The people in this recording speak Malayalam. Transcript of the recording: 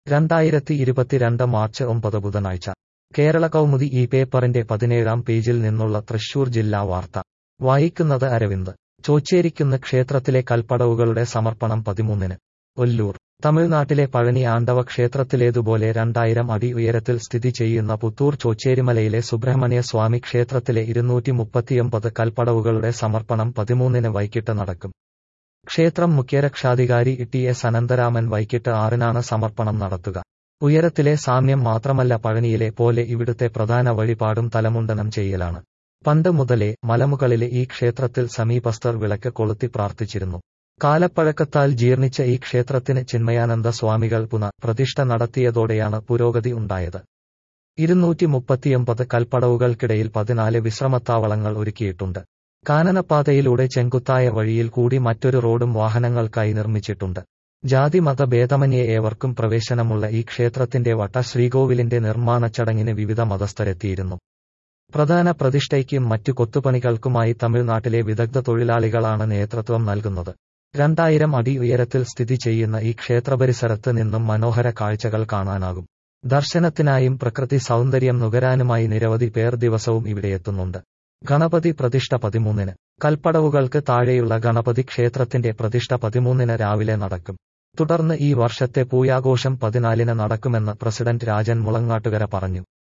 രണ്ടായിരത്തി ഇരുപത്തിരണ്ട് മാർച്ച് ഒമ്പത് ബുധനാഴ്ച കേരള കൗമുദി ഈ പേപ്പറിന്റെ പതിനേഴാം പേജിൽ നിന്നുള്ള തൃശൂർ ജില്ലാ വാർത്ത വായിക്കുന്നത് അരവിന്ദ് ചോച്ചേരിക്കുന്ന് ക്ഷേത്രത്തിലെ കൽപ്പടവുകളുടെ സമർപ്പണം പതിമൂന്നിന് ഒല്ലൂർ തമിഴ്നാട്ടിലെ പഴനി ആണ്ടവ ക്ഷേത്രത്തിലേതുപോലെ രണ്ടായിരം അടി ഉയരത്തിൽ സ്ഥിതി ചെയ്യുന്ന പുത്തൂർ ചോച്ചേരിമലയിലെ സുബ്രഹ്മണ്യ സ്വാമി ക്ഷേത്രത്തിലെ ഇരുന്നൂറ്റി മുപ്പത്തിയൊമ്പത് കൽപ്പടവുകളുടെ സമർപ്പണം പതിമൂന്നിന് വൈകിട്ട് നടക്കും ക്ഷേത്രം മുഖ്യരക്ഷാധികാരി ടി എസ് അനന്തരാമൻ വൈകിട്ട് ആറിനാണ് സമർപ്പണം നടത്തുക ഉയരത്തിലെ സാമ്യം മാത്രമല്ല പഴനിയിലെ പോലെ ഇവിടുത്തെ പ്രധാന വഴിപാടും തലമുണ്ടനം ചെയ്യലാണ് പണ്ട് മുതലേ മലമുകളിലെ ഈ ക്ഷേത്രത്തിൽ സമീപസ്ഥർ വിളക്ക് കൊളുത്തി പ്രാർത്ഥിച്ചിരുന്നു കാലപ്പഴക്കത്താൽ ജീർണിച്ച ഈ ക്ഷേത്രത്തിന് ചിന്മയാനന്ദ സ്വാമികൾ പുനഃ പ്രതിഷ്ഠ നടത്തിയതോടെയാണ് പുരോഗതി ഉണ്ടായത് ഇരുന്നൂറ്റി മുപ്പത്തിയൊമ്പത് കൽപ്പടവുകൾക്കിടയിൽ പതിനാല് വിശ്രമത്താവളങ്ങൾ ഒരുക്കിയിട്ടുണ്ട് കാനനപ്പാതയിലൂടെ ചെങ്കുത്തായ വഴിയിൽ കൂടി മറ്റൊരു റോഡും വാഹനങ്ങൾക്കായി നിർമ്മിച്ചിട്ടുണ്ട് ജാതിമത ഭേദമന്യേ ഏവർക്കും പ്രവേശനമുള്ള ഈ ക്ഷേത്രത്തിന്റെ വട്ട ശ്രീകോവിലിന്റെ നിർമ്മാണ ചടങ്ങിന് വിവിധ മതസ്ഥരെത്തിയിരുന്നു പ്രധാന പ്രതിഷ്ഠയ്ക്കും മറ്റു കൊത്തുപണികൾക്കുമായി തമിഴ്നാട്ടിലെ വിദഗ്ധ തൊഴിലാളികളാണ് നേതൃത്വം നൽകുന്നത് രണ്ടായിരം അടി ഉയരത്തിൽ സ്ഥിതി ചെയ്യുന്ന ഈ ക്ഷേത്രപരിസരത്ത് നിന്നും മനോഹര കാഴ്ചകൾ കാണാനാകും ദർശനത്തിനായും പ്രകൃതി സൗന്ദര്യം നുകരാനുമായി നിരവധി പേർ ദിവസവും ഇവിടെയെത്തുന്നുണ്ട് ഗണപതി പ്രതിഷ്ഠ പതിമൂന്നിന് കൽപ്പടവുകൾക്ക് താഴെയുള്ള ഗണപതി ക്ഷേത്രത്തിന്റെ പ്രതിഷ്ഠ പതിമൂന്നിന് രാവിലെ നടക്കും തുടർന്ന് ഈ വർഷത്തെ പൂയാഘോഷം പതിനാലിന് നടക്കുമെന്ന് പ്രസിഡന്റ് രാജൻ മുളങ്ങാട്ടുകര പറഞ്ഞു